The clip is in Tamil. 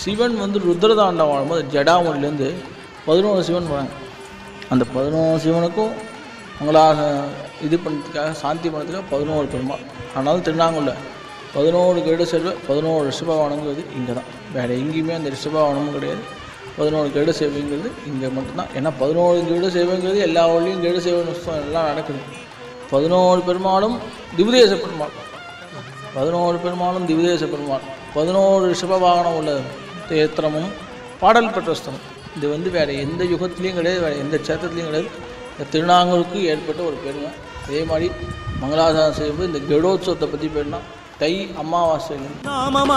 சிவன் வந்து ருத்ரதாண்டம் வாழும்போது ஜடாமுடிலேருந்து பதினோரு சிவன் வராங்க அந்த பதினோரு சிவனுக்கும் உங்களாக இது பண்ணுறதுக்காக சாந்தி பண்ணுறதுக்காக பதினோரு பெருமாள் ஆனாலும் திருநாங்குள்ள பதினோரு கருட செல்வ பதினோரு ரிஷபவானங்கிறது இங்கே தான் வேறு எங்கேயுமே அந்த ரிஷபவானமும் கிடையாது பதினோரு கருட சேவைங்கிறது இங்கே மட்டும்தான் ஏன்னா பதினோரு கருட சேவைங்கிறது எல்லா ஊர்லேயும் கருட சேவை நுட்பம் எல்லாம் நடக்குது பதினோரு பெருமாளும் திவ்தேச பெருமாள் பதினோரு பெருமாளும் திவ்தேச பெருமாள் பதினோரு ரிஷப வாகனம் உள்ள தேத்திரமும் பாடல் பெற்ற ஸ்தலம் இது வந்து வேறு எந்த யுகத்துலேயும் கிடையாது வேறு எந்த சேத்திரத்துலேயும் கிடையாது இந்த திருநாங்கூருக்கு ஏற்பட்ட ஒரு பெருமை அதே மாதிரி மங்களாசாரம் செய்யும்போது இந்த கெடோத்சவத்தை பற்றி பேருனா தை அமாவாசையிலேருந்து நாமம்